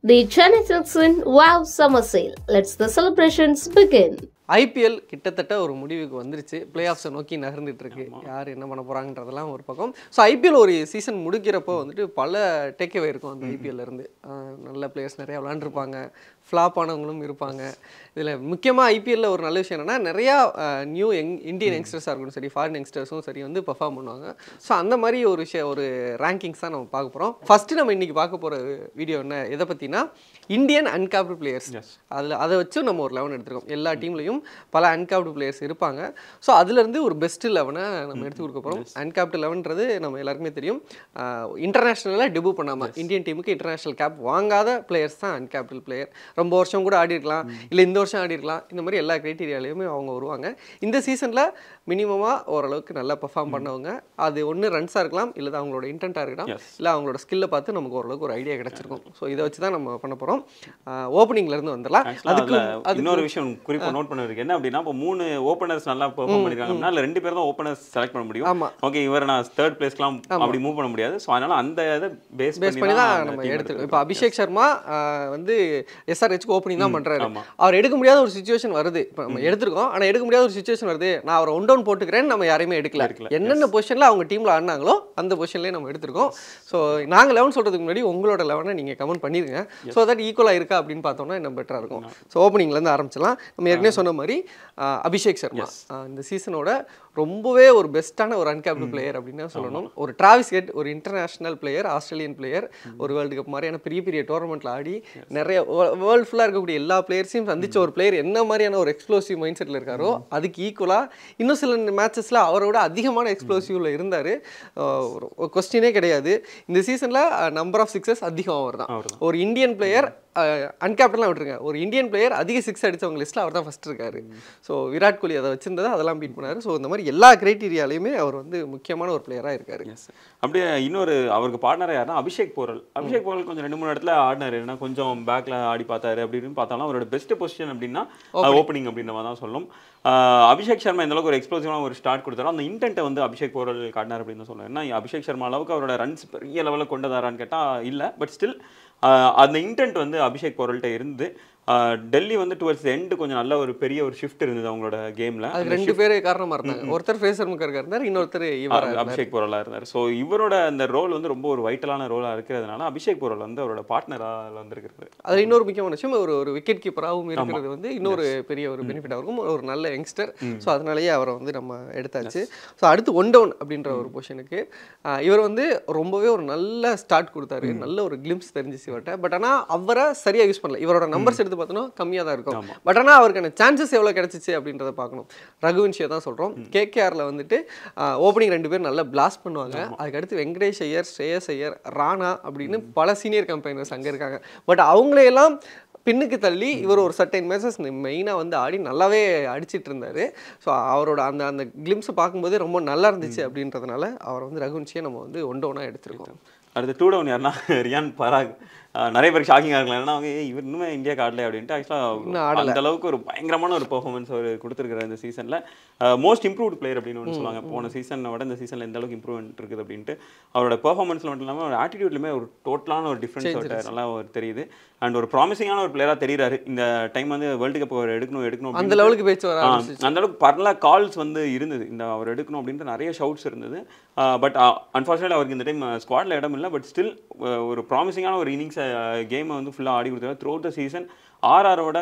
The Chennai Silks win Wow Summer Sale. Let's the celebrations begin. IPL கிட்டத்தட்ட ஒரு முடிவுக்கு வந்துருச்சு பிளே ஆஃப்ஸை நோக்கி நகர்ந்துட்டு இருக்கு யார் என்ன பண்ண போறாங்கன்றதெல்லாம் ஒரு பக்கம் ஸோ ஐபிஎல் ஒரு சீசன் முடிக்கிறப்போ வந்துட்டு பல டேக்அவே இருக்கும் அந்த ஐபிஎல்ல இருந்து ஆஹ் நல்ல பிளேயர்ஸ் நிறைய விளாண்டுருப்பாங்க ஃப்ளாப் ஆனவங்களும் இருப்பாங்க இதில் முக்கியமாக ஐபிஎல்ல ஒரு நல்ல விஷயம் என்னன்னா நிறையா நியூ யங் இந்தியன் யங்ஸ்டர்ஸாக இருக்கட்டும் சரி ஃபாரின் யங்ஸ்டர்ஸும் சரி வந்து பெர்ஃபார்ம் பண்ணுவாங்க ஸோ அந்த மாதிரி ஒரு விஷயம் ஒரு ரேங்கிங்ஸ் தான் நம்ம பார்க்க போகிறோம் ஃபஸ்ட்டு நம்ம இன்னைக்கு பார்க்க போகிற வீடியோ என்ன எதை பற்றினா இந்தியன் அன்காப்டு பிளேயர்ஸ் அதில் அதை வச்சு நம்ம ஒரு லெவன் எடுத்திருக்கோம் எல்லா டீம்லையும் பல அன்காப்டு பிளேயர்ஸ் இருப்பாங்க ஸோ அதுலேருந்து ஒரு பெஸ்ட் லெவனை நம்ம எடுத்து கொடுக்க போகிறோம் அன்காப்டு லெவன்றது நம்ம எல்லாருக்குமே தெரியும் இன்டர்நேஷ்னலாக டெபு பண்ணாமல் இந்தியன் டீமுக்கு இன்டர்நேஷ்னல் கேப் வாங்காத பிளேயர்ஸ் தான் அன்கேப்டல் பிளேயர் ரொம்ப வருஷம் கூட ஆடி இருக்கலாம் இல்லை இந்த வருஷம் ஆடி இருக்கலாம் இந்த மாதிரி எல்லா க்ரைட்டீரியாலையுமே அவங்க வருவாங்க இந்த சீசனில் மினிமமாக ஓரளவுக்கு நல்லா பெர்ஃபார்ம் பண்ணவங்க அது ஒன்று ரன்ஸாக இருக்கலாம் இல்லை அவங்களோட இன்டென்ட்டாக இருக்கலாம் இல்லை அவங்களோட ஸ்கில்லை பார்த்து நமக்கு ஓரளவுக்கு ஒரு ஐடியா கிடைச்சிருக்கும் ஸோ இதை வச்சு தான் நம்ம பண்ண போகிறோம் ஓப்பனிங்லேருந்து வந்துடலாம் அதுக்கு இன்னொரு விஷயம் குறிப்பா நோட் பண்ண இருக்கு என்ன அப்படின்னா இப்போ மூணு ஓப்பனர்ஸ் நல்லா பெர்ஃபார்ம் பண்ணிருக்காங்க அப்படின்னா அதுல ரெண்டு பேர் தான் ஓப்பனர்ஸ் செலக்ட் பண்ண முடியும் ஆமா. ஓகே இவரை நான் தேர்ட் பிளேஸ்க்குலாம் அப்படி மூவ் பண்ண முடியாது ஸோ அதனால அந்த இதை பேஸ் பேஸ் பண்ணி தான் நம்ம எடுத்துருக்கோம் இப்போ அபிஷேக் சர்மா ஆஹ், வந்து எஸ்ஆர்ஹெச்க்கு ஓப்பனிங் தான் பண்றாரு ஆமா. அவர் எடுக்க முடியாத ஒரு சுச்சுவேஷன் வருது இப்போ நம்ம எடுத்திருக்கோம் ஆனா எடுக்க முடியாத ஒரு சுச்சுவேஷன் வருது நான் அவர் ஒன் டவுன் போட்டுக்கிறேன் நம்ம யாரையுமே எடுக்கல எடுக்கல. என்னென்ன பொசிஷன்ல அவங்க டீம்ல ஆடினாங்களோ அந்த பொசிஷன்லேயே நம்ம எடுத்திருக்கோம் ஸோ நாங்க லெவன் சொல்றதுக்கு முன்னாடி உங்களோட லெவனை நீங்க கமெண்ட் பண்ணிருங்க ஸோ தட் ஈக்குவலாக இருக்கா அப்படின்னு பார்த்தோம்னா இன்னும் பெட்டரா இருக்கும் ஸோ ஓப்பனிங்லேருந்து ஆரம்பிச்சலாம் நம்ம ஏற்கனவே சொன்ன மாதிரி ஆஹ், அபிஷேக் சர்மா ஆஹ், இந்த சீசனோட ரொம்பவே ஒரு பெஸ்ட்டான ஒரு அன்கேப்டு பிளேயர் அப்படின்னு தான் சொல்லணும் ஒரு டிராவிஸ் கெட் ஒரு இன்டர்நேஷனல் பிளேயர் ஆஸ்திரேலியன் பிளேயர் ஒரு வேர்ல்டு கப் மாதிரியான பெரிய பெரிய டோர்னமெண்ட்ல ஆடி நிறைய வேர்ல்டு ஃபுல்லாக இருக்கக்கூடிய எல்லா பிளேயர்ஸையும் சந்திச்ச ஒரு பிளேயர் என்ன மாதிரியான ஒரு எக்ஸ்ப்ளோசிவ் மைண்ட் செட்டில் இருக்காரோ அதுக்கு ஈக்குவலாக இன்னும் சில மேட்சஸில் அவரோட அதிகமான எக்ஸ்ப்ளோசிவ்ல இருந்தார் ஒரு கொஸ்டினே கிடையாது இந்த சீசனில் நம்பர் ஆஃப் சிக்ஸஸ் அதிகம் அவர் தான் அவர்தான். ஒரு இந்தியன் பிளேயர் அன்கேப்டன்லாம் விட்டுருங்க ஒரு இந்தியன் பிளேயர் அதிக சிக்ஸ் அடிச்சவங்க லிஸ்ட்டில் அவர் தான் ஃபஸ்ட் இருக்காரு ஸோ விராட் கோலி அதை வச்சிருந்தது அதெல்லாம் பீட் பண்ணாரு ஸோ இந்த மாதிரி எல்லா கிரைட்டீரியாலையுமே அவர் வந்து முக்கியமான ஒரு பிளேயராக இருக்காரு எஸ் அப்படியே இன்னொரு அவருக்கு பார்ட்னர் யாருன்னா அபிஷேக் போரல் அபிஷேக் போரல் கொஞ்சம் ரெண்டு மூணு இடத்துல ஆடினாரு ஏன்னா கொஞ்சம் பேக்ல ஆடி பார்த்தாரு அப்படின்னு பார்த்தாலும் அவரோட பெஸ்ட் பொசிஷன் அப்படின்னா ஓப்பனிங் அப்படின்ற மாதிரி தான் சொல்லும் ஆஹ் அபிஷேக் சர்மா இந்த அளவுக்கு ஒரு எக்ஸ்ப்ளோசிவான ஒரு ஸ்டார்ட் கொடுத்தாரோ அந்த இன்டென்ட்டை வந்து அபிஷேக் போரல் காட்டினார் அப்படின்னு தான் சொல்லுவேன் ஏன்னா அபிஷேக் சர்மா அளவுக்கு அவரோட ரன்ஸ் பெரிய லெவலில் கொண்டு வரான்னு கேட்டால் இல்லை பட் ஸ்டில் அந்த இன்டென்ட் வந்து அபிஷேக் போரல்கிட்ட இருந்து ஆஹ் டெல்லி வந்து டுவர்ட்ஸ் எண்டு கொஞ்சம் நல்ல ஒரு பெரிய ஒரு ஷிஃப்ட் இருந்தது அவங்களோட கேமில் அதுக்கு ரெண்டு பேர் காரணமா இருந்தாங்க ஒருத்தர் ஃபேசர் முக்கர் இருந்தார் இன்னொருத்தர் இவர் அ- அபிஷேக் போரலா இருந்தார் ஸோ இவரோட அந்த ரோல் வந்து ரொம்ப ஒரு வைட்டலான ரோலா இருக்கிறதுனால அபிஷேக் போரல் வந்து அவரோட பார்ட்னராக வந்திருக்கிறது அதில் இன்னொரு முக்கியமான விஷயம் ஒரு ஒரு விக்கெட் கீப்பராகவும் இருக்கிறது வந்து இன்னொரு பெரிய ஒரு பெனிஃபிட்டாக இருக்கும் ஒரு நல்ல யங்ஸ்டர் ஸோ அதனாலேயே அவரை வந்து நம்ம எடுத்தாச்சு ஸோ அடுத்து ஒன் டவுன் அப்படின்ற ஒரு பொசிஷனுக்கு இவர் வந்து ரொம்பவே ஒரு நல்ல ஸ்டார்ட் கொடுத்தாரு நல்ல ஒரு கிளிம்ஸ் தெரிஞ்சிச்சு இவர்கிட்ட பட் ஆனால் அவரை சரியாக யூஸ் பண்ணல இவரோட நம்பர்ஸ் எடுத்து பார்த்தோன்னா கம்மியாக தான் இருக்கும் பட் ஆனால் அவருக்கான சான்சஸ் எவ்வளோ கிடைச்சிச்சு அப்படின்றத பார்க்கணும் ரகுவன்ஷியை தான் சொல்கிறோம் கேகேஆரில் வந்துட்டு ஓப்பனிங் ரெண்டு பேர் நல்லா பிளாஸ்ட் பண்ணுவாங்க அதுக்கடுத்து வெங்கடேஷ் ஐயர் ஸ்ரேயஸ் ஐயர் ராணா அப்படின்னு பல சீனியர் கம்பெனிஸ் அங்கே இருக்காங்க பட் அவங்களையெல்லாம் பின்னுக்கு தள்ளி இவர் ஒரு சர்டைன் மேட்சஸ் மெயினாக வந்து ஆடி நல்லாவே அடிச்சிட்டு இருந்தார் ஸோ அவரோட அந்த அந்த கிளிம்ஸை பார்க்கும்போதே ரொம்ப நல்லா இருந்துச்சு அப்படின்றதுனால அவரை வந்து ரகுவன்ஷியை நம்ம வந்து ஒன் ஒன்றா எடுத்திருக்கோம் அடுத்து டூ டவுன் யாருன்னா ரியான் பராக் அஹ் நிறைய பேருக்கு ஷாக்கிங்காக இருக்கலாம் ஏன்னா அவங்க "ஏய், இவர் இன்னுமே இந்தியா ஆடல அப்படின்ட்டு இன்னும் ஆக்சுவலாக அந்த அளவுக்கு ஒரு பயங்கரமான ஒரு பெர்ஃபார்மன்ஸ் அவர் கொடுத்துருக்காரு இந்த சீசனில் மோஸ்ட் இம்ப்ரூவ்ட் பிளேயர் அப்படின்னு ஒன்று சொல்லுவாங்க போன சீசனை விட இந்த சீசனில் எந்த அளவுக்கு இம்ப்ரூவ்மெண்ட் இருக்குது அப்படின்ட்டு அவரோட பெர்ஃபார்மன்ஸில் மட்டும் இல்லாமல் அவர் ஆட்டிடியூட்லையுமே ஒரு டோட்டலான ஒரு டிஃப்ரென்ஸ் அவர்கிட்ட நல்லா ஒரு தெரியுது அண்ட் ஒரு ப்ராமிசிங்கான ஒரு பிளேயராக தெரியுறாரு இந்த டைம் வந்து வேர்ல்டு கப் அவர் எடுக்கணும் எடுக்கணும் அந்த அப்படின்னு லெவலுக்கு பேச்சு வர ஆ, ஆரம்பிச்சிச்சு அந்த அளவுக்கு பல கால்ஸ் வந்து இருந்தது இந்த அவர் எடுக்கணும் அப்படின்ட்டு நிறைய ஷவுட்ஸ் இருந்தது பட் அன்ஃபார்ச்சுனேட்லி அவருக்கு இந்த டைம் ஸ்குவாட்ல இடம் இல்லை பட் ஸ்டில் ஒரு ப்ராமிசிங்கான ஒரு இன்னிங்ஸ் கேமை வந்து ஃபுல்லாக ஆடி கொடுத்தாரு த்ரூ த சீசன் ஆர்ஆரோட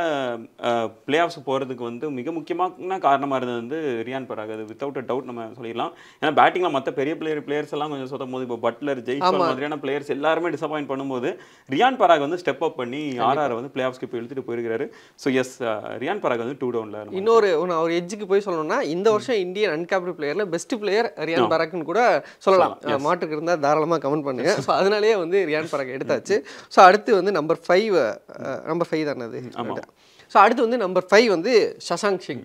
பிளே ஆஃப்ஸ் போகிறதுக்கு வந்து மிக முக்கியமான காரணமாக இருந்தது வந்து ரியான் பராக் அது வித்தவுட் அ டவுட் நம்ம சொல்லிடலாம் ஏன்னா பேட்டிங்கில் மற்ற பெரிய பிளேயர் பிளேயர்ஸ் எல்லாம் கொஞ்சம் சொத்தும் போது இப்போ பட்லர் ஜெய்ஸ்வால் மாதிரியான பிளேயர்ஸ் எல்லாருமே டிசப்பாயின்ட் பண்ணும்போது ரியான் பராக் வந்து ஸ்டெப் அப் பண்ணி ஆர்ஆர் வந்து பிளே ஆஃப்ஸ்க்கு இப்போ இழுத்துட்டு போயிருக்காரு ஸோ எஸ் ரியான் பராக் வந்து டூ டவுனில் இன்னொரு நான் ஒரு எட்ஜுக்கு போய் சொல்லணும்னா இந்த வருஷம் இந்தியன் அன்கேப்டு பிளேயர்ல பெஸ்ட் பிளேயர் ரியான் பராக்னு கூட சொல்லலாம் மாட்டுக்கு இருந்தால் தாராளமாக கமெண்ட் பண்ணுங்க ஸோ அதனாலேயே வந்து ரியான் பராக் எடுத்தாச்சு ஸோ அடுத்து வந்து நம்பர் ஃபைவ் நம்பர் ஃபைவ் தானே அது ஸோ அடுத்து வந்து நம்பர் ஃபைவ் வந்து சஷாங்க் சிங்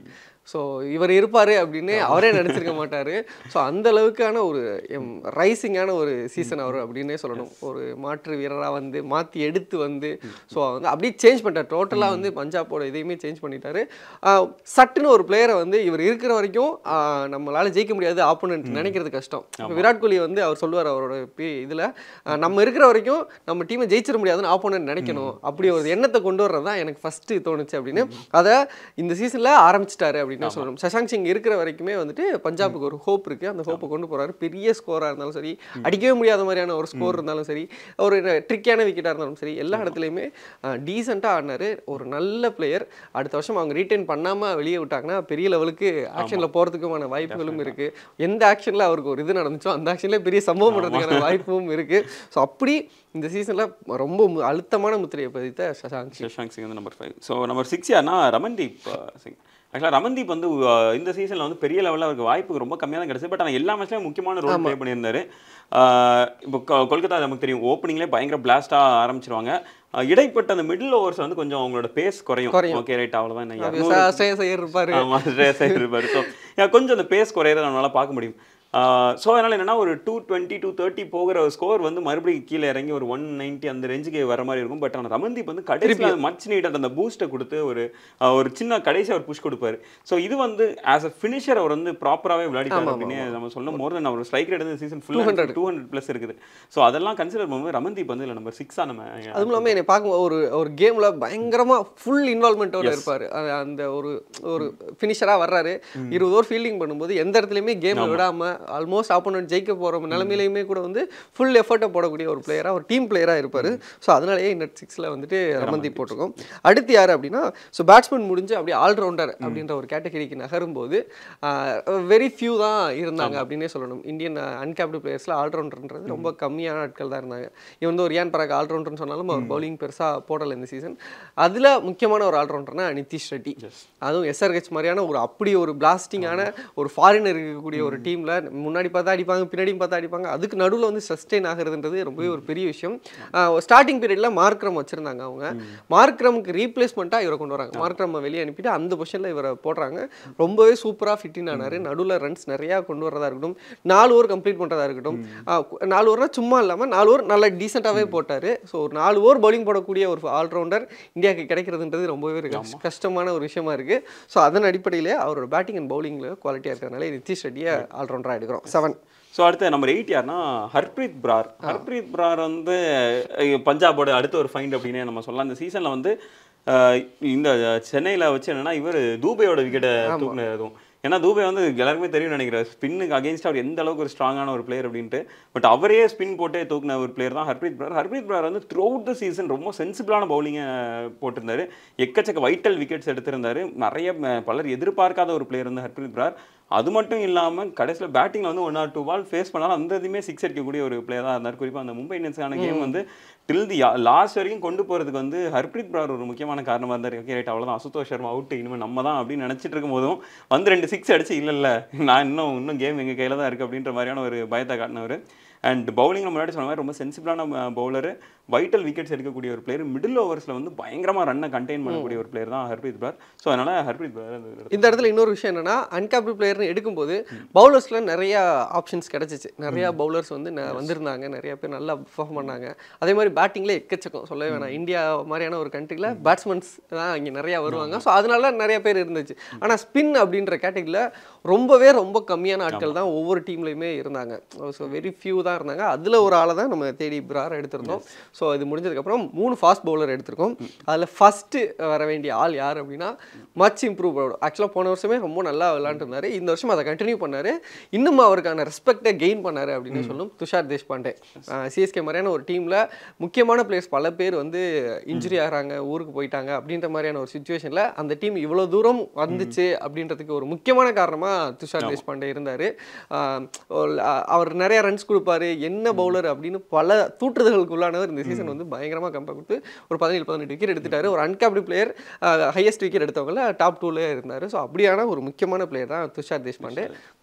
ஸோ இவர் இருப்பார் அப்படின்னு அவரே நினச்சிருக்க மாட்டார் ஸோ அந்த அளவுக்கான ஒரு ரைசிங்கான ஒரு சீசன் அவர் அப்படின்னே சொல்லணும் ஒரு மாற்று வீரராக வந்து மாற்றி எடுத்து வந்து ஸோ வந்து அப்படியே சேஞ்ச் பண்ணிட்டார் டோட்டலாக வந்து பஞ்சாபோட இதையுமே சேஞ்ச் பண்ணிட்டாரு ஆஹ் சட்டுன்னு ஒரு பிளேயரை வந்து இவர் இருக்கிற வரைக்கும் ஆஹ் நம்மளால ஜெயிக்க முடியாது ஆப்போனன்ட் நினைக்கிறது கஷ்டம் இப்ப விராட் கோலி வந்து அவர் சொல்லுவார் அவரோட இதில் நம்ம இருக்கிற வரைக்கும் நம்ம டீமை ஜெயிச்சிட முடியாதுன்னு ஆப்போனன்ட் நினைக்கணும் அப்படி ஒரு எண்ணத்தை கொண்டு வர்றது தான் எனக்கு ஃபஸ்ட்டு தோணுச்சு அப்படின்னு அதை இந்த சீசனில் ஆரம்பிச்சிட்டாரு அப்படின்னு சொல்லணும் சஷாங்க் சிங் இருக்கிற வரைக்குமே வந்துட்டு பஞ்சாபுக்கு ஒரு ஹோப் இருக்குது அந்த ஹோப்பை கொண்டு போகிறாரு பெரிய ஸ்கோராக இருந்தாலும் சரி அடிக்கவே முடியாத மாதிரியான ஒரு ஸ்கோர் இருந்தாலும் சரி ஒரு ட்ரிக்கியான விக்கெட்டாக இருந்தாலும் சரி எல்லா இடத்துலையுமே டீசெண்டாக ஆடினாரு ஒரு நல்ல பிளேயர் அடுத்த வருஷம் அவங்க ரீட்டைன் பண்ணாமல் வெளியே விட்டாங்கன்னா பெரிய லெவலுக்கு ஆக்ஷனில் போகிறதுக்குமான வாய்ப்புகளும் இருக்குது எந்த ஆக்ஷனில் அவருக்கு ஒரு இது நடந்துச்சோ அந்த ஆக்ஷனில் பெரிய சம்பவம் பண்ணுறதுக்கான வாய்ப்பும் இருக்குது ஸோ அப்படி இந்த சீசனில் ரொம்ப மு- அழுத்தமான முத்திரையை பதித்த சஷாங்க் சிங் சஷாங்க் சிங் வந்து number five so number six யாருன்னா ரமன்தீப் அஹ், சிங் ஆக்சுவலாக ரமன்தீப் வந்து அஹ், இந்த சீசனில் வந்து பெரிய லெவலில் அவருக்கு வாய்ப்பு ரொம்ப கம்மியாக தான் கிடச்சி பட் ஆனால் எல்லா மேட்ச்லையும் முக்கியமான ரோல் ப்ளே பண்ணியிருந்தாரு அஹ், இப்போ கொ- கொல்கத்தா நமக்கு தெரியும் ஓப்பனிங்லேயே பயங்கர பிளாஸ்டாக ஆரம்பிச்சிருவாங்க அஹ், இடைப்பட்ட அந்த மிடில் ஓவர்ஸ் வந்து கொஞ்சம் அவங்களோட பேஸ் குறையும் குறையும். ஓகே ரைட் அவ்வளோதான் நான் அது இரநூறு ச- ஸ்ரேயஸ் ஐயர் இருப்பாரு ஆமா ஸ்ட்ரேஸ் இருப்பாரு ஸோ கொஞ்சம் அந்த பேஸ் குறையிறத நம்மளால பார்க்க முடியும் ஸோ அதனால என்னன்னா ஒரு டூ டுவெண்ட்டி டூ தேர்ட்டி போகிற ஸ்கோர் வந்து மறுபடியும் கீழே இறங்கி ஒரு ஒன் நைன்ட்டி அந்த ரேஞ்சுக்கு வர மாதிரி இருக்கும் பட் ஆனால் ரமன்தீப் வந்து கடைசியில் மச் நீட் அந்த பூஸ்ட்டை கொடுத்து ஒரு ஆஹ், ஒரு சின்ன கடைசி அவர் புஷ் கொடுப்பாரு ஸோ இது வந்து ஆஸ் அ ஃபினிஷர் அவர் வந்து ப்ராப்பராகவே விளையாடிட்டார் அப்படின்னு நம்ம சொல்ல மோர் தென் அவர் ஸ்ட்ரைக் ரேட் வந்து சீசன் ஃபுல்லாக டூ ஹண்ட்ரட் ப்ளஸ் இருக்குது ஸோ அதெல்லாம் கன்சிடர் பண்ணும்போது ரமன்தீப் வந்து இல்லை நம்பர் சிக்ஸாக நம்ம அதுவும் இல்லாமல் என்னை பார்க்கும்போது ஒரு ஒரு கேமில் பயங்கரமாக ஃபுல் இன்வால்மெண்ட்டோட இருப்பார் அந்த ஒரு ஒரு ஃபினிஷராக வர்றாரு இருபது ஓவர் ஃபீல்டிங் பண்ணும்போது எந்த இடத்துலையுமே கேம் விடாமல் ஆல்மோஸ்ட் ஆப்போனன்ட் ஜெயிக்க போகிற நிலமையிலையுமே கூட வந்து ஃபுல் எஃபர்ட்டை போடக்கூடிய ஒரு பிளேயராக ஒரு டீம் பிளேயராக இருப்பார் ஸோ அதனாலேயே இந்த சிக்ஸில் வந்துட்டு ரமன்தீப் போட்டிருக்கோம் அடுத்து யார் அப்படின்னா ஸோ பேட்ஸ்மேன் முடிஞ்சு அப்படியே ஆல்ரவுண்டர் அப்படின்ற ஒரு கேட்டகரிக்கு நகரும்போது வெரி ஃபியூ தான் இருந்தாங்க அப்படின்னே சொல்லணும் இந்தியன் அன்கேப்டு பிளேயர்ஸில் ஆல்ரவுண்டர்ன்றது ரொம்ப கம்மியான ஆட்கள் தான் இருந்தாங்க இவன் வந்து ஒரு ரியான் பராக் ஆல்ரவுண்டர்னு சொன்னாலும் அவர் பவுலிங் பெருசாக போடலை இந்த சீசன் அதில் முக்கியமான ஒரு ஆல்ரவுண்டர்னா நிதிஷ் ரெட்டி அதுவும் எஸ்ஆர்ஹெச் மாதிரியான ஒரு அப்படி ஒரு பிளாஸ்டிங்கான ஒரு ஃபாரினர் இருக்கக்கூடிய ஒரு டீமில் முன்னாடி பார்த்தா அடிப்பாங்க பின்னாடியும் பார்த்தா அடிப்பாங்க அதுக்கு நடுவில் வந்து சஸ்டெயின் ஆகுறதுன்றது ரொம்பவே ஒரு பெரிய விஷயம் ஸ்டார்டிங் பீரியடில் மார்க்ரம் வச்சுருந்தாங்க அவங்க மார்க்ரமுக்கு ரீப்ளேஸ்மெண்ட்டாக இவரை கொண்டு வராங்க மார்க்ரம் வெளியே அனுப்பிட்டு அந்த பொசிஷனில் இவரை போடுறாங்க ரொம்பவே சூப்பராக ஃபிட்டின் ஆனார் நடுவில் ரன்ஸ் நிறையா கொண்டு வரதா இருக்கட்டும் நாலு ஓவர் கம்ப்ளீட் பண்ணுறதா இருக்கட்டும் ஆஹ் கு- நாலு ஓவர்னா சும்மா இல்லாமல் நாலு ஓவர் நல்லா டீசெண்டாகவே போட்டார் ஸோ ஒரு நாலு ஓவர் பவுலிங் போடக்கூடிய ஒரு ஆல்ரவுண்டர் இந்தியாவுக்கு கிடைக்கிறதுன்றது ரொம்பவே ஒரு கஷ்ட- கஷ்டமான ஒரு விஷயமா இருக்குது ஸோ அதன் அடிப்படையிலே அவரோட பேட்டிங் அண்ட் பவுலிங்கில் குவாலிட்டியாக இருக்கிறதுனால நிதிஷ் ரெட்டியை ஆல்ரவுண்டராக எடுக்கிறோம் செவன் ஸோ அடுத்து நம்பர் எயிட் யாருன்னா ஹர்ப்ரீத் பிரார் ஹர்ப்ரீத் பிரார் வந்து அஹ், பஞ்சாபோட அடுத்த ஒரு ஃபைண்ட் அப்படின்னே நம்ம சொல்லலாம் இந்த சீசனில் வந்து அஹ், இந்த சென்னையில் வச்சு என்னன்னா இவர் தூபையோட விக்கெட்டை தூக்குனது அதுவும் ஏன்னா தூபை வந்து எல்லாருக்குமே தெரியும் நினைக்கிறேன் ஸ்பின்னுக்கு அகேன்ஸ்ட் அவர் எந்த அளவுக்கு ஒரு ஸ்ட்ராங்கான ஒரு பிளேயர் அப்படின்ட்டு பட் அவரே ஸ்பின் போட்டே தூக்குன ஒரு பிளேயர் தான் ஹர்ப்ரீத் பிரார் ஹர்ப்ரீத் பிரார் வந்து த்ரூ த சீசன் ரொம்ப சென்சிபிளான பவுலிங்கை போட்டிருந்தாரு எக்கச்சக்க வைட்டல் விக்கெட்ஸ் எடுத்திருந்தாரு நிறைய ம- பலர் எதிர்பார்க்காத ஒரு பிளேயர் வந்து ஹர்ப்ரீத் பிரார் அது மட்டும் இல்லாமல் கடைசியில் பேட்டிங்கில் வந்து one or two ball face பண்ணாலும் அந்த இதுவுமே சிக்ஸ் அடிக்கக்கூடிய ஒரு பிளேயராக இருந்தார் குறிப்பாக அந்த மும்பை இந்தியன்ஸான கேம் வந்து டில் தி லாஸ்ட் வரைக்கும் கொண்டு போகிறதுக்கு வந்து ஹர்ப்ரீத் பிரார் ஒரு முக்கியமான காரணமாக இருந்தார் ஓகே ரைட் அவ்வளோதான் அசுதோஷ் சர்மா அவுட் இனிமேல் நம்ம தான் அப்படின்னு நினச்சிட்டு இருக்கும் போதும் வந்து ரெண்டு சிக்ஸ் அடிச்சு இல்லை இல்லை நான் இன்னும் இன்னும் கேம் எங்கள் கையில் தான் இருக்குது அப்படின்ற மாதிரியான ஒரு பயத்தை காட்டினவர் அண்ட் பவுலிங் முன்னாடி சொன்ன மாதிரி ரொம்ப சென்சிபிளான பவுலர் வைட்டல் விக்கெட்ஸ் எடுக்கக்கூடிய ஒரு பிளேயர் மிடில் ஓவர்ஸில் வந்து பயங்கரமாக ரன்னை கண்டெயின் பண்ணக்கூடிய ஒரு பிளேயர் தான் ஹர்ப்ரீத் பிரார் ஸோ அதனால் ஹர்ப்ரீத் பிரார் இந்த இடத்துல இன்னொரு விஷயம் என்னன்னா அன்கேப்டு பிளேயர்னு எடுக்கும்போது பவுலர்ஸ்ல நிறைய ஆப்ஷன்ஸ் கிடைச்சிச்சு நிறைய பவுலர்ஸ் வந்து ந- வந்திருந்தாங்க நிறைய பேர் நல்லா பெர்ஃபார்ம் பண்ணாங்க அதே மாதிரி பேட்டிங்ல எக்கச்சக்கம் சொல்லவே வேணாம் இந்தியா மாதிரியான ஒரு கண்ட்ரியில் பேட்ஸ்மேன்ஸ் தான் இங்கே நிறைய வருவாங்க ஸோ அதனால நிறைய பேர் இருந்துச்சு ஆனா ஸ்பின் அப்படின்ற கேட்டகரியில் ரொம்பவே ரொம்ப கம்மியான ஆட்கள் தான் ஒவ்வொரு டீம்லையுமே இருந்தாங்க ஸோ வெரி ஃபியூ தான் இருந்தாங்க அதில் ஒரு ஆளை தான் நம்ம தேடி பிரார் எடுத்திருந்தோம் ஸோ இது முடிஞ்சதுக்கப்புறம் மூணு ஃபாஸ்ட் பவுலர் எடுத்திருக்கோம் அதில் ஃபஸ்ட்டு வர வேண்டிய ஆள் யார் அப்படின்னா மச் இம்ப்ரூவ் ஆக்சுவலாக போன வருஷமே ரொம்ப நல்லா விளாண்டுருந்தாரு இந்த வருஷம் அதை கண்டினியூ பண்ணாரு இன்னும் அவருக்கான ரெஸ்பெக்டை கெயின் பண்ணாரு அப்படின்னு சொல்லணும் துஷார் தேஷ்பாண்டே சிஎஸ்கே மாதிரியான ஒரு டீமில் முக்கியமான பிளேயர்ஸ் பல பேர் வந்து இன்ஜுரி ஆகிறாங்க ஊருக்கு போயிட்டாங்க அப்படின்ற மாதிரியான ஒரு சுச்சுவேஷனில் அந்த டீம் இவ்வளோ தூரம் வந்துச்சு அப்படின்றதுக்கு ஒரு முக்கியமான காரணமாக துஷார் தேஷ்பாண்டே இருந்தார் அவர் நிறைய ரன்ஸ் கொடுப்பாரு என்ன பவுலர் அப்படின்னு பல தூற்றுதல்களுக்கு உள்ளானவர் இந்த சீசன் வந்து பயங்கரமாக கம்பேர் கொடுத்து ஒரு பதினேழு பதினெட்டு விக்கெட் எடுத்துட்டாரு ஒரு அன்கேப்டு பிளேயர் ஹையஸ்ட் விக்கெட் எடுத்தவங்கள டாப் டூல இருந்தார் ஸோ அப்படியான ஒரு முக்கியமான பிளேயர் தான் துஷார் தேஷ்பாண்டே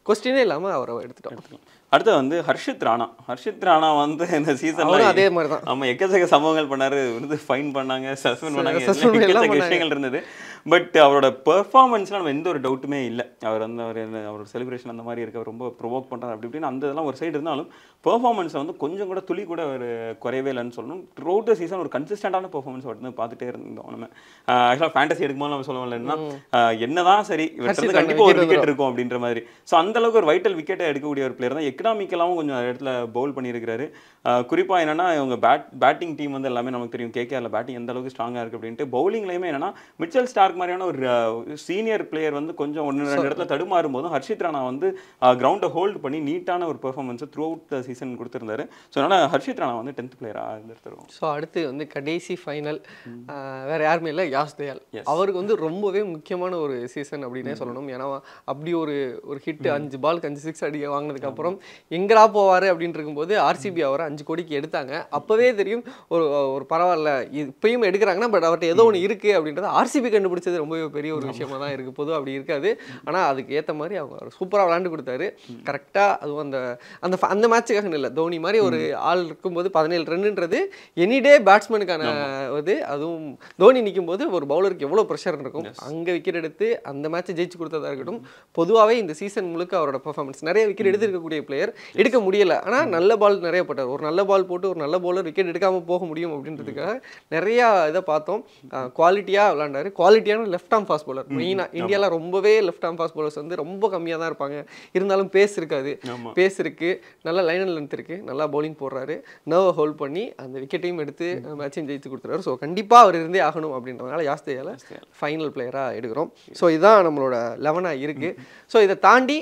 கொஸ்டினே இல்லாம அவரை எடுத்துட்டோம் அடுத்து வந்து ஹர்ஷித் ராணா ஹர்ஷித் ராணா வந்து இந்த சீசன்ல அவரும் அதே மாதிரி தான் ஆமா எக்கச்சக்க சம்பவங்கள் பண்ணாரு வந்து ஃபைன் பண்ணாங்க சஸ்பெண்ட் பண்ணாங்க suspend எல்லாம் எல்லாம் எக்கச்சக்க பண்ணாங்க. விஷயங்கள் இருந்தது பட் அவரோட பெர்ஃபார்மன்ஸ்ல நம்ம எந்த ஒரு டவுட்டுமே இல்லை அவர் வந்து அவர் என்ன- அவரோட செலிப்ரேஷன் அந்த மாதிரி இருக்க ரொம்ப ப்ரொவோக் பண்றாரு அப்படி இப்படின்னு அந்த இதெல்லாம் ஒரு சைடு இருந்தாலும் பெர்ஃபார்மன்ஸை வந்து கொஞ்சம் கூட துளி கூட ஒரு குறையவே இல்லைன்னு சொல்லணும் த்ரூ த சீசன் ஒரு கன்சிஸ்டண்டான பெர்ஃபார்மன்ஸ் வந்து பார்த்துட்டே இருந்தோம் நம்ம ஆக்சுவலாக ஃபேண்டசி எடுக்கும்போது நம்ம சொல்லுவோம் என்னன்னா ஆஹ் என்னதான் சரி இவர்கிட்ட ஹர்ஷித் இருந்து கண்டிப்பா ஒரு wicket விக்கெட் இருக்கும் அப்படின்ற மாதிரி ஸோ அந்த அளவுக்கு ஒரு வைட்டல் விக்கெட்டை எடுக்கக்கூடிய ஒரு பிளேயர் தான் எக்கனாமிக்கலாகவும் கொஞ்சம் அந்த இடத்துல பவுல் பண்ணியிருக்காரு ஆஹ் குறிப்பா என்னன்னா இவங்க பேட் பேட்டிங் டீம் வந்து எல்லாமே நமக்கு தெரியும் கேகேஆர்ல பேட்டிங் எந்த அளவுக்கு ஸ்ட்ராங்கா இருக்கு அப்படின்ட்டு பவுலிங்லயுமே என்னன்னா மிச்சல் ஸ்டார்க் மாதிரியான ஒரு சீனியர் பிளேயர் வந்து கொஞ்சம் ஒன்று ரெண்டு இடத்துல தடுமாறும் போதும் ஹர்ஷித் ராணா வந்து கிரவுண்டை ஹோல்ட் பண்ணி நீட்டான ஒரு பெர்ஃபார்மன்ஸை த்ரூ அவுட் த சீசன் கொடுத்திருந்தாரு ஸோ அதனால ஹர்ஷித் ராணா வந்து டென்த் பிளேயராக இருந்திருக்கிறோம் ஸோ அடுத்து வந்து கடைசி ஃபைனல் வேற யாருமே இல்லை யாஸ் தயால் அவருக்கு வந்து ரொம்பவே முக்கியமான ஒரு சீசன் அப்படின்னே சொல்லணும் ஏன்னா அப்படி ஒரு ஒரு ஹிட் அஞ்சு பாலுக்கு அஞ்சு சிக்ஸ் அடிக்க வாங்கினதுக்கு அப்புறம் எங்கடா போவாரு அப்படின்னு இருக்கும்போது ஆர்சிபி அவரை அஞ்சு கோடிக்கு எடுத்தாங்க அப்பவே தெரியும் ஒரு ஒரு பரவாயில்ல இது இப்பயும் எடுக்கிறாங்கன்னா பட் அவர்கிட்ட ஏதோ ஒன்று இருக்கு அப்படின்றது ஆர்சிபி கண்டுபிடிச்சது ரொம்பவே பெரிய ஒரு விஷயமா தான் இருக்கு பொதுவாக அப்படி இருக்காது ஆனா அதுக்கு ஏத்த மாதிரி அவங்க சூப்பரா விளாண்டு கொடுத்தாரு கரெக்டா அதுவும் அந்த அந்த ஃப- அந்த மேட்சுக்காக இல்லை தோனி மாதிரி ஒரு ஆள் இருக்கும்போது பதினேழு ரன்னுன்றது எனி டே பேட்ஸ்மேனுக்கான இது அதுவும் தோனி நிற்கும் போது ஒரு பவுலருக்கு எவ்வளோ ப்ரெஷர் இருக்கும் அங்க விக்கெட் எடுத்து அந்த மேட்சை ஜெயிச்சு கொடுத்ததா இருக்கட்டும் பொதுவாகவே இந்த சீசன் முழுக்க அவரோட பெர்ஃபார்மன்ஸ் நிறைய விக்கெட் எடுத்திருக்கக்கூடிய பிளேயர் எடுக்க முடியல ஆனா நல்ல பால் நிறைய போட்டார் ஒரு நல்ல பால் போட்டு ஒரு நல்ல பவுலர் விக்கெட் எடுக்காம போக முடியும் அப்படின்றதுக்காக நிறைய இதை பார்த்தோம் குவாலிட்டியாக விளாண்டாரு குவாலிட்டியான லெஃப்ட் ஆம் ஃபாஸ்ட் பவுலர் மெயினாக இந்தியாவில் ரொம்பவே லெஃப்ட் ஆம் ஃபாஸ்ட் பவுலர்ஸ் வந்து ரொம்ப கம்மியாக தான் இருப்பாங்க இருந்தாலும் பேஸ் இருக்காது ஆமா. பேஸ் இருக்கு நல்ல லைன் அண்ட் லென்த் இருக்கு நல்லா பவுலிங் போடுறாரு நர்வை ஹோல்ட் பண்ணி அந்த விக்கெட்டையும் எடுத்து மேட்சையும் ஜெயித்து கொடுத்துறாரு ஸோ கண்டிப்பா அவர் இருந்தே ஆகணும் அப்படின்றதுனால யாஸ்தேயால ஃபைனல் பிளேயராக எடுக்கிறோம் ஸோ இதுதான் நம்மளோட லெவனாக இருக்கு ஸோ இதை தாண்டி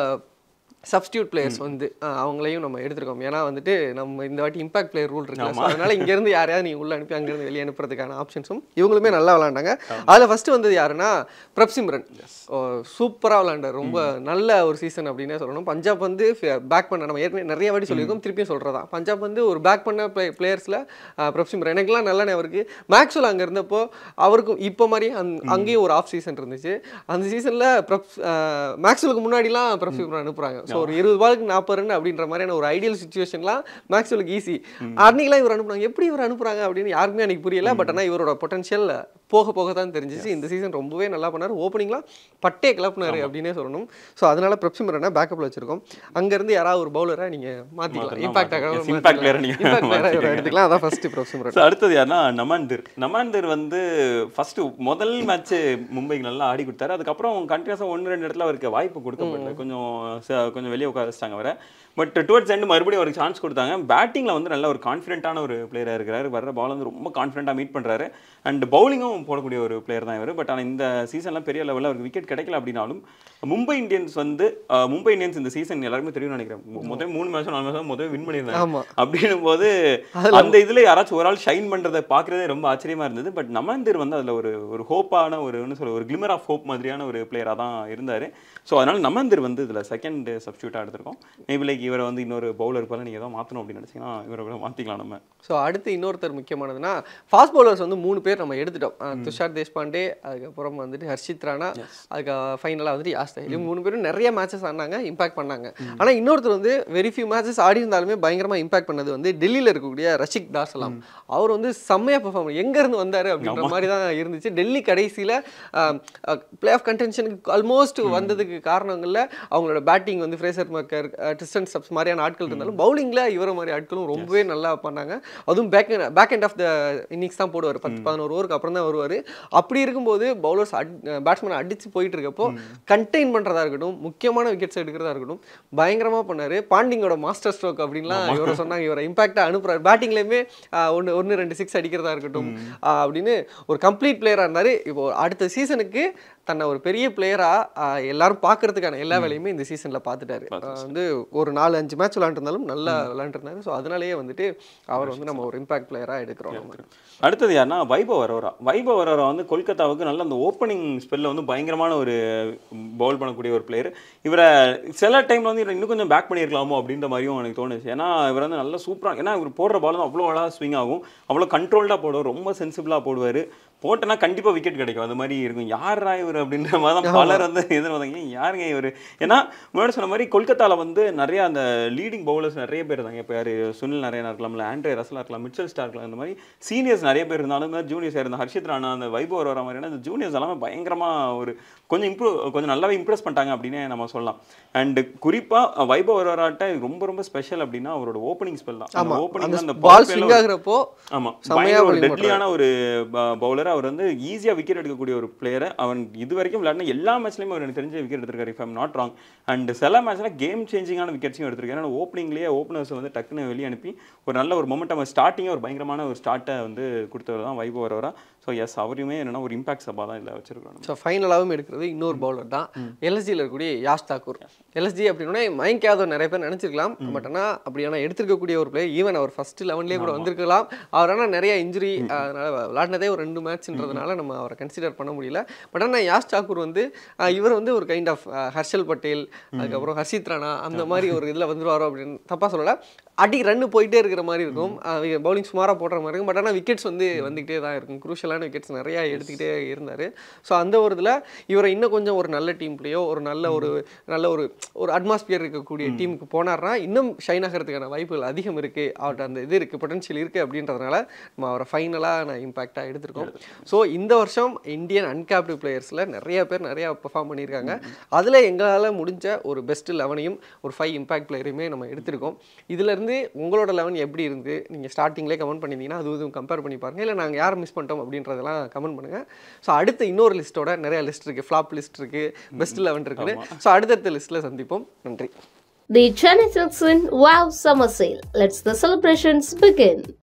சப்ஸ்டியூட் பிளேயர்ஸ் வந்து அஹ், அவங்களையும் நம்ம எடுத்திருக்கோம் ஏன்னா வந்துட்டு நம்ம இந்த வாட்டி இம்பாக்ட் பிளேயர் ரூல் இருக்கு So, அதனால இங்க இருந்து யாரையாவது நீங்க உள்ள அனுப்பி அங்கிருந்து வெளியே அனுப்புறதுக்கான ஆப்ஷன்ஸும் இவங்களுமே நல்லா விளாண்டாங்க அதுல ஃபர்ஸ்ட் வந்தது யாருன்னா பிரப்சிம்ரன் சூப்பரா விளாண்டார் ரொம்ப நல்ல ஒரு சீசன் அப்படின்னே சொல்லணும் பஞ்சாப் வந்து பேக் பண்ண நம்ம ஏற்கனவே நிறைய வாட்டி சொல்லியிருக்கோம் திருப்பியும் சொல்றதா பஞ்சாப் வந்து ஒரு பேக் பண்ண பிளேயர்ஸ்ல பிரப்சிம்ரன் எனக்குலாம் நல்ல ஞாபகம் இருக்கு மேக்ஸ்வெல் அங்க இருந்தப்போ அவருக்கும் இப்போ மாதிரி அங்க- அங்கேயும் ஒரு ஆஃப் சீசன் இருந்துச்சு அந்த சீசன்ல பிரப் மேக்ஸ்வெலுக்கு முன்னாடிலாம் பிரப்சிம்ரன் அனுப்புறாங்க ஸோ ஒரு இருபது பாலுக்கு நாற்பது ரன் அப்படின்ற மாதிரியான ஒரு ஐடியல் சுச்சுவேஷன்லாம் மேக்ஸ்வெலுக்கு ஈஸி அன்னைக்கெல்லாம் இவர் அனுப்புனாங்க எப்படி இவர் அனுப்புறாங்க அப்படின்னு யாருக்குமே அன்னைக்கு புரியல பட் ஆனால் இவரோட பொட்டன்ஷியல் போக போக தான் தெரிஞ்சிச்சு இந்த சீசன் ரொம்பவே நல்லா பண்ணார் ஓப்பனிங்லாம் பட்டே கிளப்புனாரு அப்படின்னே சொல்லணும் ஸோ அதனால பிரப்சிமரனை பேக்கப்ல வச்சிருக்கோம் அங்கேருந்து யாராவது ஒரு பவுலரை நீங்க மாத்திக்கலாம் மாத்தலாம், இம்பாக்ட் மாத்தலாம். ஆக Yes, impact player நீங்க இம்பாக்ட் பிளேயரை மாத்திக்கங்க. எடுத்துக்கலாம் அதான் ஃபர்ஸ்ட் பிரப்சிமரன் So, அடுத்தது யாருன்னா நமாந்தர் நமாந்தர் வந்து ஃபர்ஸ்ட் முதல் மேட்ச் மும்பைக்கு நல்லா ஆடி கொடுத்தாரு அதுக்கப்புறம் கண்டினியூஸாக ஒன்று ரெண்டு இடத்துல அவருக்கு வாய்ப்பு கொடுக்கப்படல கொஞ்சம் ச- கொஞ்சம் வெளியே உட்கார வச்சிட்டாங்க அவரை பட் டுவர்ட்ஸ் எண்ட் மறுபடியும் அவருக்கு சான்ஸ் கொடுத்தாங்க பேட்டிங்ல வந்து நல்ல ஒரு கான்ஃபிடென்ட்டான ஒரு பிளேயராக இருக்கிறாரு வர்ற பால் வந்து ரொம்ப கான்ஃபிடென்ட்டாக மீட் பண்றாரு அண்ட் பவுலிங்கும் போடக்கூடிய ஒரு பிளேயர் தான் இவர் பட் ஆனால் இந்த சீசன்லாம் பெரிய லெவலில் அவருக்கு விக்கெட் கிடைக்கல அப்படின்னாலும் மும்பை இந்தியன்ஸ் வந்து அஹ், மும்பை இந்தியன்ஸ் இந்த சீசன் எல்லாருமே தெரியும் நினைக்கிறேன் மு- முதல் மூணு மேட்ச் நாலு மேட்ச் முதல் வின் பண்ணியிருந்தாங்க ஆமா அப்படின்னும் போது அந்த இதுல யாராச்சும் ஒரு ஆள் ஷைன் பண்றதை பார்க்கறதே ரொம்ப ஆச்சரியமா இருந்தது பட் நமந்தர் வந்து அதுல ஒரு ஒரு ஹோப்பான ஒரு என்ன சொல்ல ஒரு கிளிமர் ஆஃப் ஹோப் மாதிரியான ஒரு பிளேயரா தான் இருந்தாரு ஸோ அதனால நமந்தர் வந்து இதுல செகண்ட் சப்ஸ்டியூட்டா எடுத்திருக்கோம் மேபி லைக் இவரை வந்து இன்னொரு பவுலர் போல நீங்க ஏதோ மாத்தணும் அப்படின்னு நினைச்சீங்கன்னா இவரை கூட மாத்திக்கலாம் நம்ம ஸோ அடுத்து இன்னொருத்தர் முக்கியமானதுன்னா ஃபாஸ்ட் பவுலர்ஸ் வந்து மூணு பேர் நம்ம எடுத்துட்டோம் அஹ் துஷார் தேஷ்பாண்டே அதுக்கப்புறம் வந்துட்டு ஹர்ஷித் ராணா அதுக்கு ஃபைனலாக வந்துட்டு யாஸ்தா இவங்க மூணு பேரும் நிறைய மேட்சஸ் ஆடினாங்க இம்பாக்ட் பண்ணாங்க ஆனால் இன்னொருத்தர் வந்து வெரி ஃபியூ மேட்சஸ் ஆடி இருந்தாலுமே பயங்கரமா இம்பாக்ட் பண்ணது வந்து டெல்லியில் இருக்கக்கூடிய ரஷிக் தாசலாம் அவர் வந்து செம்மையா பெர்ஃபார்ம் எங்க இருந்து வந்தாரு அப்படின்ற மாதிரி தான் இருந்துச்சு டெல்லி கடைசியில பிளே ஆஃப் கண்டென்ஷனுக்கு ஆல்மோஸ்ட் வந்ததுக்கு காரணங்கள்ல அவங்களோட பேட்டிங் வந்து ஃப்ரேசர் மக்கர் டிஸ்டன் ஸ்டப்ஸ் மாதிரியான ஆட்கள் இருந்தாலும் பவுலிங்ல இவர மாதிரி ஆட்களும் ரொம்பவே நல்லா பண்ணாங்க அதுவும் back back end of the innings தான் போடுவார் பத்து பதினோரு ஓவருக்கு அப்புறம் தான் வருவார் அப்படி இருக்கும்போது பவுலர்ஸ் பேட்ஸ்மேன் அடிச்சு போயிட்டு இருக்கப்போ கண்டெயின் பண்றதா இருக்கட்டும் முக்கியமான விக்கெட்ஸ் எடுக்கிறதா இருக்கட்டும் பயங்கரமா பண்ணாரு பாண்டிங்கோட மாஸ்டர் ஸ்ட்ரோக் அப்படின்லாம் இவரை சொன்னாங்க இவரை இம்பாக்டா அனுப்புறாரு பேட்டிங்லயுமே ஒன்று ஒன்று ரெண்டு சிக்ஸ் அடிக்கிறதா இருக்கட்டும் ஆஹ் அப்படின்னு ஒரு கம்ப்ளீட் பிளேயரா இருந்தாரு இப்போ அடுத்த சீசனுக்கு தன்னை ஒரு பெரிய பிளேயரா எல்லாரும் பார்க்கறதுக்கான எல்லா வேலையுமே இந்த சீசன்ல பார்த்துட்டாரு ஆஹ் வந்து ஒரு நாலு அஞ்சு மேட்ச் விளாண்டுருந்தாலும் நல்லா விளாண்டுருந்தாரு ஸோ அதனாலேயே வந்துட்டு அவர் வந்து நம்ம ஒரு இம்பாக்ட் பிளேயரா எடுக்கிறோம் நம்ம அடுத்தது யாருன்னா வைபவ் அரோரா வைபவ் அரோரா வந்து கொல்கத்தாவுக்கு நல்ல அந்த ஓப்பனிங் ஸ்பெல்ல வந்து பயங்கரமான ஒரு பவுல் பண்ணக்கூடிய ஒரு பிளேயர் இவரை சில டைம்ல வந்து இவரை இன்னும் கொஞ்சம் பேக் பண்ணியிருக்கலாமோ அப்படின்ற மாதிரியும் எனக்கு தோணுச்சு ஏன்னா இவர் வந்து நல்ல சூப்பராக ஏன்னா இவர் போடுற பால் வந்து அவ்வளோ அழகாக ஸ்விங் ஆகும் அவ்வளோ கண்ட்ரோல்டாக போடுவார் ரொம்ப சென்சிபிளாக போடுவார் போட்டனா கண்டிப்பாக விக்கெட் கிடைக்கும் அது மாதிரி இருக்கும் யாரா இவர் அப்படின்ற மாதிரி தான் பலர் வந்து எதிர்பார்த்தாங்க ஏன் யாருங்க இவர் ஏன்னா முன்னாடி சொன்ன மாதிரி மாதிரி கொல்கத்தால வந்து நிறைய அந்த லீடிங் பவுலர்ஸ் நிறைய பேர் இருந்தாங்க இப்போ யார் சுனில் நரேனா இருக்கலாம் இல்லை ஆண்ட்ரே ரசலா இருக்கலாம் மிச்சல் ஸ்டார் இருக்கலாம் இந்த மாதிரி சீனியர்ஸ் நிறைய பேர் இருந்தாலும் ஜூனியர்ஸ் இருந்த ஹர்ஷித் ராணா அந்த வைபவ் வர மாதிரியான இந்த ஜூனியர்ஸ் எல்லாமே பயங்கரமா ஒரு கொஞ்சம் இம்ப்ரூவ் கொஞ்சம் நல்லாவே இம்ப்ரெஸ் பண்ணிட்டாங்க அப்படின்னே நம்ம சொல்லலாம் அண்ட் குறிப்பா வைபவ் வரோராட்ட ரொம்ப ரொம்ப ஸ்பெஷல் அப்படின்னா அவரோட ஓப்பனிங் ஸ்பெல் தான் ஆமா ஓப்பனிங் அந்த அந்த பால் power play ல ஸ்விங் ஒரு- ஆகுறப்போ ஆமா செமையா பயங்கர ஒரு bowling டெட்லியான ஒரு பவுலர் அவர் வந்து ஈஸியா விக்கெட் எடுக்கக்கூடிய ஒரு பிளேயர் அவன் இது வரைக்கும் விளையாடின எல்லா மேட்ச்லயுமே அவர் எனக்கு தெரிஞ்ச விக்கெட் எடுத்திருக்காரு if I'm not wrong and சில மேட்ச்ல கேம் சேஞ்சிங்கான விக்கெட்ஸையும் எடுத்திருக்காரு ஏன்னா ஓப்பனிங்லேயே ஓப்பனர்ஸ் வந்து டக்குன்னு வெளியே அனுப்பி ஒரு நல்ல ஒரு மொமெண்டம் ஸ்டார்டிங்கே ஒரு பயங்கரமான ஒரு ஸ்டார்ட்டை வந்து கொடுத்தவர் தான் வைபவ் வரவரா ஸோ எஸ் அவரையுமே என்னன்னா ஒரு இம்பாக்ட் சபா தான் இதில் வச்சிருக்கோம் ஸோ ஃபைனலாகவும் எடுக்கிறது இன்னொரு பவுலர் தான் எல்எஸ்ஜியில் இருக்கக்கூடிய யாஷ் தாக்கூர் எல்எஸ்ஜி அப்படின்னா மயங்க் யாதவ் நிறைய பேர் நினச்சிருக்கலாம் பட் ஆனால் அப்படி ஆனால் எடுத்திருக்கக்கூடிய ஒரு பிளேயர் ஈவன் அவர் ஃபர்ஸ்ட் லெவன்லேயே கூட வந்திருக்கலாம் அவர் ஆனால் நிறைய இன்ஜுரி அதனால விளாடினதே ஒரு ரெண்டு மேட்ச்ன்றதுனால நம்ம அவரை கன்சிடர் பண்ண முடியல பட் ஆனால் யாஷ் தாக்கூர் வந்து அஹ், இவர் வந்து ஒரு கைண்ட் ஆஃப் ஹர்ஷல் பட்டேல் அதுக்கப்புறம் ஹர்ஷித் ராணா அந்த மாதிரி ஒரு இதில் வந்துருவாரோ அப்படின்னு தப்பாக சொல்லலை அடி ரன்னு போயிட்டே இருக்கிற மாதிரி இருக்கும் பவுலிங் சுமாராக போடுற மாதிரி இருக்கும் பட் ஆனால் விக்கெட்ஸ் வந்து வந்துக்கிட்டே தான் இருக்கும் குரூஷலான விக்கெட்ஸ் நிறைய எடுத்துக்கிட்டே இருந்தார் ஸோ அந்த ஒரு இதில் இவரை இன்னும் கொஞ்சம் ஒரு நல்ல டீம்லேயோ ஒரு நல்ல ஒரு நல்ல ஒரு ஒரு அட்மாஸ்பியர் இருக்கக்கூடிய டீமுக்கு போனார்னா இன்னும் ஷைன் ஆகிறதுக்கான வாய்ப்புகள் அதிகம் இருக்குது அவர்கிட்ட அந்த இது இருக்குது பொட்டன்ஷியல் இருக்குது அப்படின்றதுனால நம்ம அவரை ஃபைனலாக நான் இம்பாக்டாக எடுத்திருக்கோம் ஸோ இந்த வருஷம் இந்தியன் அன்கேப்டு பிளேயர்ஸில் நிறைய பேர் நிறைய பெர்ஃபார்ம் பண்ணியிருக்காங்க அதில் எங்களால் முடிஞ்ச ஒரு பெஸ்ட் லெவனையும் ஒரு ஃபைவ் இம்பாக்ட் பிளேயரையுமே நம்ம எடுத்திருக்கோம் இதுலேருந்து உங்களோட லெவன் எப்படி இருந்து நீங்கள் ஸ்டார்டிங்லேயே கமெண்ட் பண்ணியிருந்தீங்கன்னா அது இதுவும் கம்பேர் பண்ணி பாருங்கள் இல்லை நாங்கள் யார் மிஸ் பண்ணிட்டோம் அப்படின்றதெல்லாம் கமெண்ட் பண்ணுங்கள் ஸோ அடுத்த இன்னொரு லிஸ்ட்டோட நிறைய லிஸ்ட் இருக்குது ஃப்ளாப் லிஸ்ட் இருக்குது பெஸ்ட் லெவன் இருக்குது ஸோ அடுத்தடுத்த லிஸ்ட்டில் சந்திப்போம் நன்றி The Chennai Silks win Wow Summer Sale. Let's the celebrations begin.